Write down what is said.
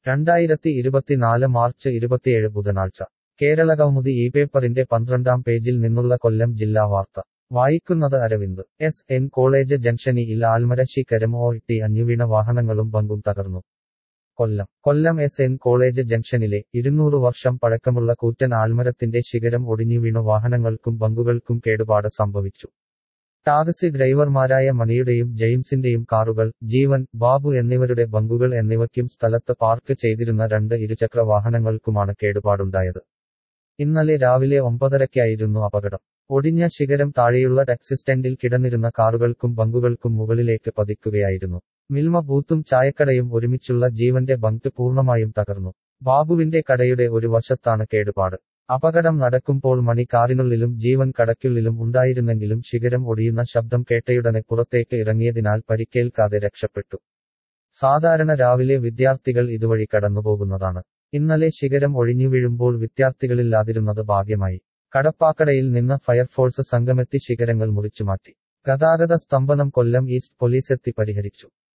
രണ്ടായിരത്തി ഇരുപത്തിനാല് മാർച്ച് ഇരുപത്തിയേഴ് ബുധനാഴ്ച കേരള കൗമുദി ഈ പേപ്പറിന്റെ പന്ത്രണ്ടാം പേജിൽ നിന്നുള്ള കൊല്ലം ജില്ലാ വാർത്ത വായിക്കുന്നത് അരവിന്ദ് എസ് എൻ കോളേജ് ജംഗ്ഷനിൽ ആൽമരശി കരം ഒ ടി അഞ്ഞുവീണ വാഹനങ്ങളും ബങ്കും തകർന്നു Kollam Kollam S N college ജംഗ്ഷനിലെ ഇരുന്നൂറ് വർഷം പഴക്കമുള്ള കൂറ്റൻ ആൽമരത്തിന്റെ ശിഖരം ഒടിഞ്ഞുവീണു വാഹനങ്ങൾക്കും ബങ്കുകൾക്കും കേടുപാട് സംഭവിച്ചു ടാക്സി ഡ്രൈവർമാരായ മണിയുടെയും ജെയിംസിന്റെയും കാറുകൾ ജീവൻ ബാബു എന്നിവരുടെ ബങ്കുകൾ എന്നിവയ്ക്കും സ്ഥലത്ത് പാർക്ക് ചെയ്തിരുന്ന രണ്ട് ഇരുചക്ര വാഹനങ്ങൾക്കുമാണ് കേടുപാടുണ്ടായത് ഇന്നലെ രാവിലെ ഒമ്പതരയ്ക്കായിരുന്നു അപകടം ഒടിഞ്ഞ ശിഖരം താഴെയുള്ള ടാക്സി സ്റ്റാൻഡിൽ കിടന്നിരുന്ന കാറുകൾക്കും ബങ്കുകൾക്കും മുകളിലേക്ക് പതിക്കുകയായിരുന്നു മിൽമ ബൂത്തും ചായക്കടയും ഒരുമിച്ചുള്ള ജീവന്റെ ബങ്ക് പൂർണ്ണമായും തകർന്നു ബാബുവിന്റെ കടയുടെ ഒരു വശത്താണ് കേടുപാട് അപകടം നടക്കുമ്പോൾ മണി കാറിനുള്ളിലും ജീവൻ കടയ്ക്കുള്ളിലും ഉണ്ടായിരുന്നെങ്കിലും ശിഖരം ഒടിയുന്ന ശബ്ദം കേട്ടയുടനെ പുറത്തേക്ക് ഇറങ്ങിയതിനാൽ പരിക്കേൽക്കാതെ രക്ഷപ്പെട്ടു സാധാരണ രാവിലെ വിദ്യാർത്ഥികൾ ഇതുവഴി കടന്നുപോകുന്നതാണ് ഇന്നലെ ശിഖരം ഒഴിഞ്ഞു വീഴുമ്പോൾ വിദ്യാർത്ഥികളില്ലാതിരുന്നത് ഭാഗ്യമായി കടപ്പാക്കടയിൽ നിന്ന് ഫയർഫോഴ്സ് സംഘമെത്തി ശിഖരങ്ങൾ മുറിച്ചുമാറ്റി ഗതാഗത സ്തംഭനം കൊല്ലം ഈസ്റ്റ് പോലീസെത്തി പരിഹരിച്ചു